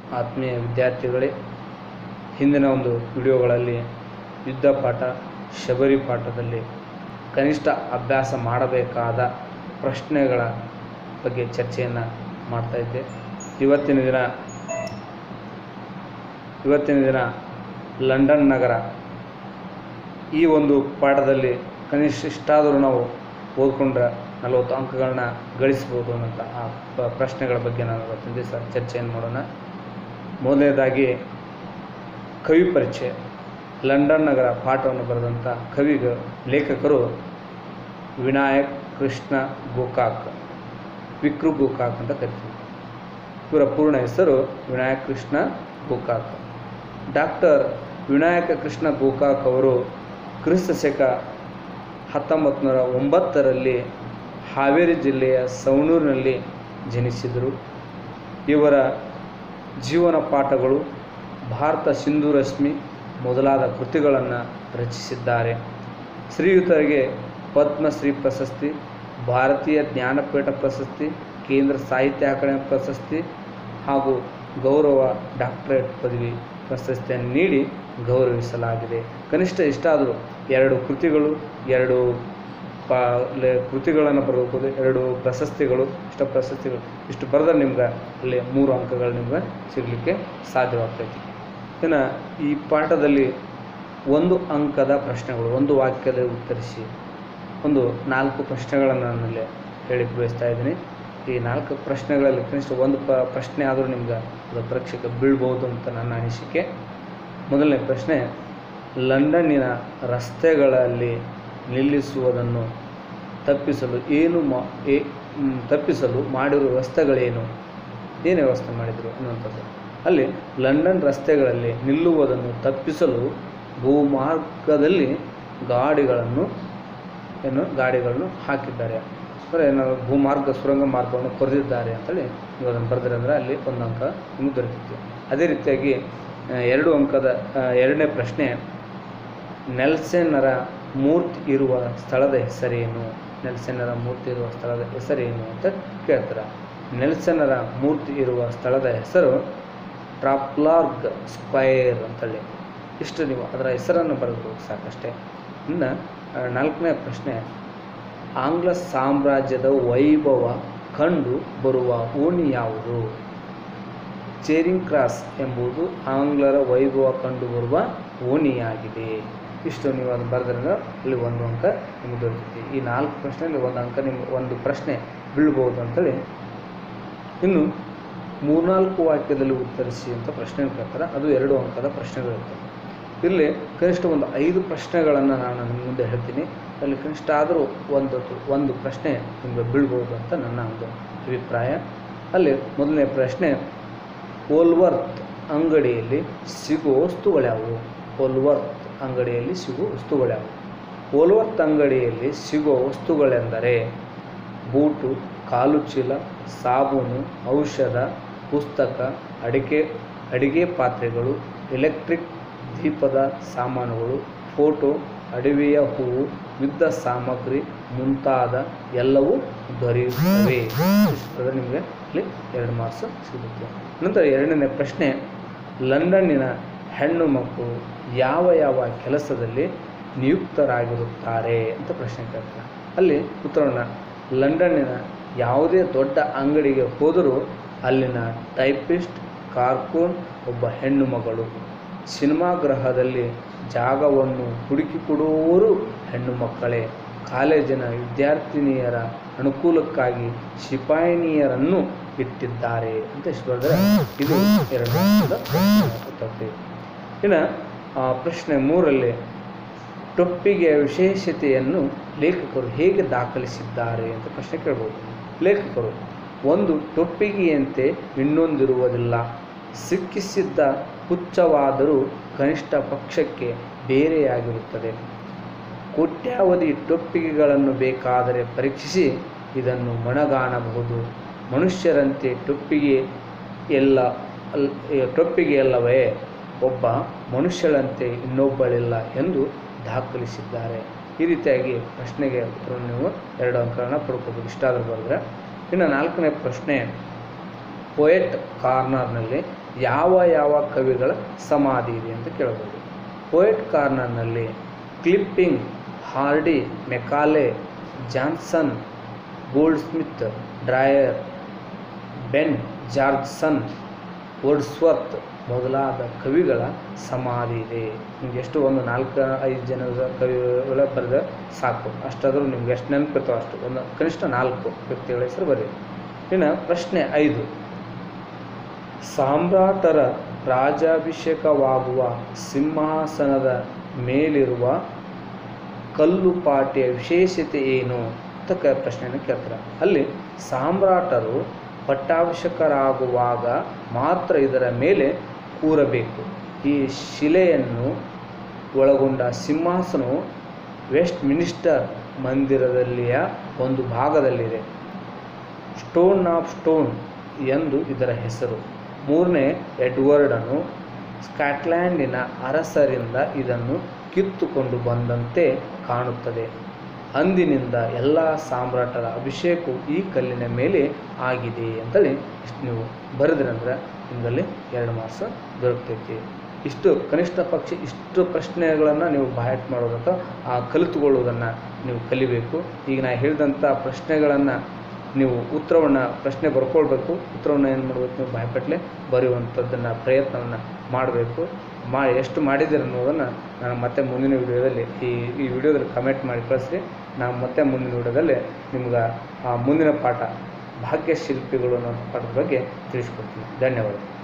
ಆತ್ಮೀಯ ವಿದ್ಯಾರ್ಥಿಗಳೇ ಹಿಂದಿನ ಒಂದು ವಿಡಿಯೋಗಳಲ್ಲಿ ಯುದ್ಧ ಪಾಠ ಶಬರಿ ಪಾಠದಲ್ಲಿ ಕನಿಷ್ಠ ಅಭ್ಯಾಸ ಮಾಡಬೇಕಾದ ಪ್ರಶ್ನೆಗಳ ಬಗ್ಗೆ ಚರ್ಚೆಯನ್ನು ಮಾಡ್ತಾ ಇದ್ದೆ ಇವತ್ತಿನ ದಿನ ಇವತ್ತಿನ ದಿನ ಲಂಡನ್ ನಗರ ಈ ಒಂದು ಪಾಠದಲ್ಲಿ ಕನಿಷ್ಠ ಇಷ್ಟಾದರೂ ನಾವು ಓದ್ಕೊಂಡ್ರೆ ನಲವತ್ತು ಅಂಕಗಳನ್ನ ಗಳಿಸ್ಬೋದು ಅನ್ನೋಂಥ ಆ ಪ- ಪ್ರಶ್ನೆಗಳ ಬಗ್ಗೆ ನಾನು ಇವತ್ತಿನ ದಿವಸ ಚರ್ಚೆಯನ್ನು ಮಾಡೋಣ ಮೊದಲನೇದಾಗಿ ಕವಿ ಪರಿಚಯ ಲಂಡನ್ ನಗರ ಪಾಠವನ್ನು ಬರೆದಂಥ ಕವಿಗ ಲೇಖಕರು ವಿನಾಯಕ್ ಕೃಷ್ಣ ಗೋಕಾಕ್ ವಿಕ್ರು ಗೋಕಾಕ್ ಅಂತ ಕರಿತೀವಿ ಇವರ ಪೂರ್ಣ ಹೆಸರು ವಿನಾಯಕ್ ಕೃಷ್ಣ ಗೋಕಾಕ್ ಡಾಕ್ಟರ್ ವಿನಾಯಕ ಕೃಷ್ಣ ಗೋಕಾಕ್ ಅವರು ಕ್ರಿಸ್ತ ಶಕ ಹತ್ತೊಂಬತ್ತು ನೂರ ಒಂಬತ್ತರಲ್ಲಿ ಹಾವೇರಿ ಜಿಲ್ಲೆಯ ಸವಣೂರಿನಲ್ಲಿ ಜನಿಸಿದರು ಇವರ ಜೀವನ ಪಾಠಗಳು ಭಾರತ ಸಿಂಧು ರಶ್ಮಿ ಮೊದಲಾದ ಕೃತಿಗಳನ್ನು ರಚಿಸಿದ್ದಾರೆ ಶ್ರೀಯುತರಿಗೆ ಪದ್ಮಶ್ರೀ ಪ್ರಶಸ್ತಿ ಭಾರತೀಯ ಜ್ಞಾನಪೀಠ ಪ್ರಶಸ್ತಿ ಕೇಂದ್ರ ಸಾಹಿತ್ಯ ಅಕಾಡೆಮಿ ಪ್ರಶಸ್ತಿ ಹಾಗೂ ಗೌರವ ಡಾಕ್ಟರೇಟ್ ಪದವಿ ಪ್ರಶಸ್ತಿಯನ್ನು ನೀಡಿ ಗೌರವಿಸಲಾಗಿದೆ ಕನಿಷ್ಠ ಇಷ್ಟಾದರೂ ಎರಡು ಕೃತಿಗಳು ಎರಡು ಪಾ ಲೆ- ಕೃತಿಗಳನ್ನು ಬರೆದುಬೋದು ಎರಡು ಪ್ರಶಸ್ತಿಗಳು ಇಷ್ಟ ಪ್ರಶಸ್ತಿಗಳು ಇಷ್ಟು ಬರೆದ್ರೆ ನಿಮ್ಗೆ ಅಲ್ಲಿ ಮೂರು ಅಂಕಗಳು ನಿಮ್ಗೆ ಸಿಗಲಿಕ್ಕೆ ಸಾಧ್ಯವಾಗ್ತೈತಿ ಇನ್ನು ಈ ಪಾಠದಲ್ಲಿ ಒಂದು ಅಂಕದ ಪ್ರಶ್ನೆಗಳು ಒಂದು ವಾಕ್ಯದಲ್ಲಿ ಉತ್ತರಿಸಿ ಒಂದು ನಾಲ್ಕು ಪ್ರಶ್ನೆಗಳನ್ನು ನಾನಲ್ಲಿ ಹೇಳಿ ಬಯಸ್ತಾ ಇದ್ದೀನಿ ಈ ನಾಲ್ಕು ಪ್ರಶ್ನೆಗಳಲ್ಲಿ ಕನಿಷ್ಠ ಒಂದು ಪ ಪ್ರಶ್ನೆ ಆದರೂ ನಿಮ್ಗೆ ಅದು ಪರೀಕ್ಷೆಗೆ ಬೀಳ್ಬೋದು ಅಂತ ನನ್ನ ಅನಿಸಿಕೆ ಮೊದಲನೇ ಪ್ರಶ್ನೆ ಲಂಡನ್ನಿನ ರಸ್ತೆಗಳಲ್ಲಿ ನಿಲ್ಲಿಸುವುದನ್ನು ತಪ್ಪಿಸಲು ಏನು ಮಾ ಏ ಮ್, ತಪ್ಪಿಸಲು ಮಾಡಿರುವ ವ್ಯವಸ್ಥೆಗಳೇನು ಏನು ವ್ಯವಸ್ಥೆ ಮಾಡಿದರು ಅನ್ನುವಂಥದ್ದು ಅಲ್ಲಿ ಲಂಡನ್ ರಸ್ತೆಗಳಲ್ಲಿ ನಿಲ್ಲುವುದನ್ನು ತಪ್ಪಿಸಲು ಭೂಮಾರ್ಗದಲ್ಲಿ ಗಾಡಿಗಳನ್ನು ಏನು ಗಾಡಿಗಳನ್ನು ಹಾಕಿದ್ದಾರೆ ಅಂದರೆ ಏನು ಭೂಮಾರ್ಗ ಸುರಂಗ ಮಾರ್ಗವನ್ನು ಕೊರೆದಿದ್ದಾರೆ ಅಂತೇಳಿ ನೀವು ಅದನ್ನು ಬರೆದ್ರೆ ಅಂದರೆ ಅಲ್ಲಿ ಒಂದು ಅಂಕ ನಿಮಗೆ ದೊರೆತಿತ್ತು ಅದೇ ರೀತಿಯಾಗಿ ಆ, ಎರಡು ಅಂಕದ ಆ, ಎರಡನೇ ಪ್ರಶ್ನೆ ನೆಲ್ಸನ್ನರ ಮೂರ್ತಿ ಇರುವ ಸ್ಥಳದ ಹೆಸರೇನು ನೆಲ್ಸನ್ನರ ಮೂರ್ತಿ ಇರುವ ಸ್ಥಳದ ಹೆಸರೇನು ಅಂತ ಕೇಳ್ತಾರೆ ನೆಲ್ಸನ್ನರ ಮೂರ್ತಿ ಇರುವ ಸ್ಥಳದ ಹೆಸರು ಟ್ರಾಪ್ಲಾರ್ಗ್ ಸ್ಕ್ವೈರ್ ಅಂತೇಳಿ ಇಷ್ಟು ನೀವು ಅದರ ಹೆಸರನ್ನು ಬರೆದು ಸಾಕಷ್ಟೇ ಇನ್ನು ಆ, ನಾಲ್ಕನೇ ಪ್ರಶ್ನೆ ಆಂಗ್ಲ ಸಾಮ್ರಾಜ್ಯದ ವೈಭವ ಕಂಡು ಬರುವ ಓಣಿ ಯಾವುದು ಚೇರಿಂಗ್ ಕ್ರಾಸ್ ಎಂಬುದು ಆಂಗ್ಲರ ವೈಭವ ಕಂಡುಬರುವ ಓಣಿಯಾಗಿದೆ ಇಷ್ಟು ನೀವು ಅದನ್ನು ಬರೆದ್ರೆ ಇಲ್ಲಿ ಒಂದು ಅಂಕ ನಿಮಗೆ ದೊರೆತೈತಿ ಈ ನಾಲ್ಕು ಪ್ರಶ್ನೆಯಲ್ಲಿ ಒಂದು ಅಂಕ ನಿಮ್ಗೆ ಒಂದು ಪ್ರಶ್ನೆ ಬೀಳ್ಬೋದು ಅಂತೇಳಿ ಇನ್ನು ಮೂರ್ನಾಲ್ಕು ವಾಕ್ಯದಲ್ಲಿ ಉತ್ತರಿಸಿ ಅಂತ ಪ್ರಶ್ನೆ ಕೇಳ್ತಾರೆ ಅದು ಎರಡು ಅಂಕದ ಪ್ರಶ್ನೆಗಳಿರ್ತವೆ ಇಲ್ಲಿ ಕನಿಷ್ಠ ಒಂದು ಐದು ಪ್ರಶ್ನೆಗಳನ್ನು ನಾನು ನಿಮ್ಮ ಮುಂದೆ ಹೇಳ್ತೀನಿ ಅಲ್ಲಿ ಕನಿಷ್ಠ ಆದರೂ ಒಂದು ಒಂದು ಪ್ರಶ್ನೆ ನಿಮಗೆ ಬೀಳ್ಬೋದು ಅಂತ ನನ್ನ ಒಂದು ಅಭಿಪ್ರಾಯ ಅಲ್ಲಿ ಮೊದಲನೇ ಪ್ರಶ್ನೆ ಓಲ್ವರ್ತ್ ಅಂಗಡಿಯಲ್ಲಿ ಸಿಗುವ ವಸ್ತುಗಳ್ಯಾವು ಓಲ್ವರ್ತ್ ಅಂಗಡಿಯಲ್ಲಿ ಸಿಗುವ ವಸ್ತುಗಳ್ಯಾವು ಓಲ್ವರ್ತ್ ಅಂಗಡಿಯಲ್ಲಿ ಸಿಗುವ ವಸ್ತುಗಳೆಂದರೆ ಬೂಟು ಕಾಲು ಚೀಲ ಸಾಬೂನು ಔಷಧ ಪುಸ್ತಕ ಅಡಿಕೆ ಅಡಿಗೆ ಪಾತ್ರೆಗಳು ಎಲೆಕ್ಟ್ರಿಕ್ ದೀಪದ ಸಾಮಾನುಗಳು ಫೋಟೋ ಅಡವಿಯ ಹೂವು ಯುದ್ಧ ಸಾಮಗ್ರಿ ಮುಂತಾದ ಎಲ್ಲವೂ ದೊರೆಯುತ್ತವೆ ಇಷ್ಟಾದ್ರೆ ನಿಮಗೆ ಇಲ್ಲಿ ಎರಡು ಮಾರ್ಕ್ಸ್ ಸಿಗುತ್ತೆ ನಂತರ ಎರಡನೇ ಪ್ರಶ್ನೆ ಲಂಡನ್ನಿನ ಹೆಣ್ಣು ಮಕ್ಕಳು ಯಾವ ಯಾವ ಕೆಲಸದಲ್ಲಿ ನಿಯುಕ್ತರಾಗಿರುತ್ತಾರೆ ಅಂತ ಪ್ರಶ್ನೆ ಕೇಳ್ತಾರೆ ಅಲ್ಲಿ ಉತ್ತರವನ್ನು ಲಂಡನ್ನಿನ ಯಾವುದೇ ದೊಡ್ಡ ಅಂಗಡಿಗೆ ಹೋದರೂ ಅಲ್ಲಿನ ಟೈಪಿಸ್ಟ್ ಕಾರ್ಕೂನ್ ಒಬ್ಬ ಹೆಣ್ಣು ಮಗಳು ಸಿನಿಮಾ ಗ್ರಹದಲ್ಲಿ ಜಾಗವನ್ನು ಹುಡುಕಿಕೊಡುವವರು ಹೆಣ್ಣು ಮಕ್ಕಳೇ ಕಾಲೇಜಿನ ವಿದ್ಯಾರ್ಥಿನಿಯರ ಅನುಕೂಲಕ್ಕಾಗಿ ಸಿಪಾಯಿನಿಯರನ್ನು ಇಟ್ಟಿದ್ದಾರೆ ಅಂತ ಇಷ್ಟು ಬರೆದ್ರೆ ಇದು ಎರಡು ಅಂಕದ ಪ್ರಶ್ನೆ. ಇನ್ನು ಆ, ಪ್ರಶ್ನೆ ಮೂರಲ್ಲಿ ಟೊಪ್ಪಿಗೆಯ ವಿಶೇಷತೆಯನ್ನು ಲೇಖಕರು ಹೇಗೆ ದಾಖಲಿಸಿದ್ದಾರೆ ಅಂತ ಪ್ರಶ್ನೆ ಕೇಳ್ಬೋದು ಲೇಖಕರು ಒಂದು ಟೊಪ್ಪಿಗೆಯಂತೆ ಇನ್ನೊಂದಿರುವುದಿಲ್ಲ ಸಿಕ್ಕಿಸಿದ್ದ ಹುಚ್ಚವಾದರೂ ಕನಿಷ್ಠ ಪಕ್ಷಕ್ಕೆ ಬೇರೆಯಾಗಿರುತ್ತದೆ ಕೋಟ್ಯಾವಧಿ ಟೊಪ್ಪಿಗೆಗಳನ್ನು ಬೇಕಾದರೆ ಪರೀಕ್ಷಿಸಿ ಇದನ್ನು ಮೊಣಗಾಣಬಹುದು ಮನುಷ್ಯರಂತೆ ಟೊಪ್ಪಿಗೆ ಎಲ್ಲ ಅಲ್ ಟೊಪ್ಪಿಗೆಯಲ್ಲವೇ ಒಬ್ಬ ಮನುಷ್ಯಳಂತೆ ಇನ್ನೊಬ್ಬಳಿಲ್ಲ ಎಂದು ದಾಖಲಿಸಿದ್ದಾರೆ ಈ ರೀತಿಯಾಗಿ ಪ್ರಶ್ನೆಗೆ ಉತ್ತರ ನೀವು ಎರಡು ಅಂಕಗಳನ್ನ ಪಡ್ಕೋಬೋದು ಇಷ್ಟಾದರೂ ಬರೆದ್ರೆ ಇನ್ನು ನಾಲ್ಕನೇ ಪ್ರಶ್ನೆ ಪೊಯೆಟ್ ಕಾರ್ನರ್ನಲ್ಲಿ ಯಾವ ಯಾವ ಕವಿಗಳ ಸಮಾಧಿ ಇದೆ ಅಂತ ಕೇಳಬಹುದು ಪೋಯೆಟ್ ಕಾರ್ನರ್ನಲ್ಲಿ Kipling Hardy Macaulay Johnson Goldsmith Dryden Ben Jonson Wordsworth ಮೊದಲಾದ ಕವಿಗಳ ಸಮಾಧಿ ಇದೆ ನಿಮ್ಗೆ ಎಷ್ಟು ಒಂದು ನಾಲ್ಕು ಐದು ಜನರ ಕವಿಗಳ ಬರೆದ ಸಾಕು ಅಷ್ಟಾದರೂ ನಿಮ್ಗೆ ಎಷ್ಟು ನೆನಪಿರ್ತಾವೆ ಅಷ್ಟು ಒಂದು ಕನಿಷ್ಠ ನಾಲ್ಕು ವ್ಯಕ್ತಿಗಳ ಹೆಸರು ಬರೀ ಇನ್ನು ಪ್ರಶ್ನೆ ಐದು ಸಾಮ್ರಾಟರ ರಾಜಾಭಿಷೇಕವಾಗುವ ಸಿಂಹಾಸನದ ಮೇಲಿರುವ ಕಲ್ಲು ಪಾಟಿಯ ವಿಶೇಷತೆ ಏನು ಅಂತ ಕ ಪ್ರಶ್ನೆಯನ್ನು ಕೇಳ್ತಾರೆ ಅಲ್ಲಿ ಸಾಮ್ರಾಟರು ಪಟ್ಟಾಭಿಷೇಕರಾಗುವಾಗ ಮಾತ್ರ ಇದರ ಮೇಲೆ ಕೂರಬೇಕು ಈ ಶಿಲೆಯನ್ನು ಒಳಗೊಂಡ ಸಿಂಹಾಸನವು ವೆಸ್ಟ್ ಮಿನಿಸ್ಟರ್ ಮಂದಿರದಲ್ಲಿಯ ಒಂದು ಭಾಗದಲ್ಲಿದೆ ಸ್ಟೋನ್ ಆಫ್ ಸ್ಟೋನ್ ಎಂದು ಇದರ ಹೆಸರು ಮೂರನೇ ಎಡ್ವರ್ಡನು ಸ್ಕಾಟ್ಲ್ಯಾಂಡಿನ ಅರಸರಿಂದ ಇದನ್ನು ಕಿತ್ತುಕೊಂಡು ಬಂದಂತೆ ಕಾಣುತ್ತದೆ ಅಂದಿನಿಂದ ಎಲ್ಲ ಸಾಮ್ರಾಟರ ಅಭಿಷೇಕವು ಈ ಕಲ್ಲಿನ ಮೇಲೆ ಆಗಿದೆ ಅಂತೇಳಿ ಇಷ್ಟು ನೀವು ಬರೆದ್ರಂದ್ರೆ ನಿಮ್ಮಲ್ಲಿ ಎರಡು ಮಾರ್ಕ್ಸ್ ದೊರಕ್ತೈತಿ ಇಷ್ಟು ಕನಿಷ್ಠ ಪಕ್ಷ ಇಷ್ಟು ಪ್ರಶ್ನೆಗಳನ್ನು ನೀವು ಬಾಯಟ್ ಮಾಡೋದಕ್ಕೆ ಆ ಕಲಿತುಕೊಳ್ಳುವುದನ್ನು ನೀವು ಕಲಿಬೇಕು ಈಗ ನಾ ಹೇಳಿದಂಥ ಪ್ರಶ್ನೆಗಳನ್ನು ನೀವು ಉತ್ತರವನ್ನು ಪ್ರಶ್ನೆ ಬರ್ಕೊಳ್ಬೇಕು ಉತ್ತರವನ್ನು ಏನು ಮಾಡಬೇಕು ನೀವು ಬಾಯ್ಪಟ್ಲೆ ಬರೆಯುವಂಥದ್ದನ್ನು ಪ್ರಯತ್ನವನ್ನು ಮಾಡಬೇಕು ಮಾ ಎಷ್ಟು ಮಾಡಿದ್ದೀರ ಅನ್ನೋದನ್ನು ನಾನು ಮತ್ತೆ ಮುಂದಿನ ವಿಡಿಯೋದಲ್ಲಿ ಈ ಈ ವಿಡಿಯೋದಲ್ಲಿ ಕಮೆಂಟ್ ಮಾಡಿ ಕಳಿಸ್ರಿ ನಾನು ಮತ್ತೆ ಮುಂದಿನ ವಿಡಿಯೋದಲ್ಲಿ ನಿಮ್ಗೆ ಆ ಮುಂದಿನ ಪಾಠ ಭಾಗ್ಯಶಿಲ್ಪಿಗಳು ಅನ್ನೋ ಪಾಠದ ಬಗ್ಗೆ ತಿಳಿಸ್ಕೊಡ್ತೀನಿ ಧನ್ಯವಾದ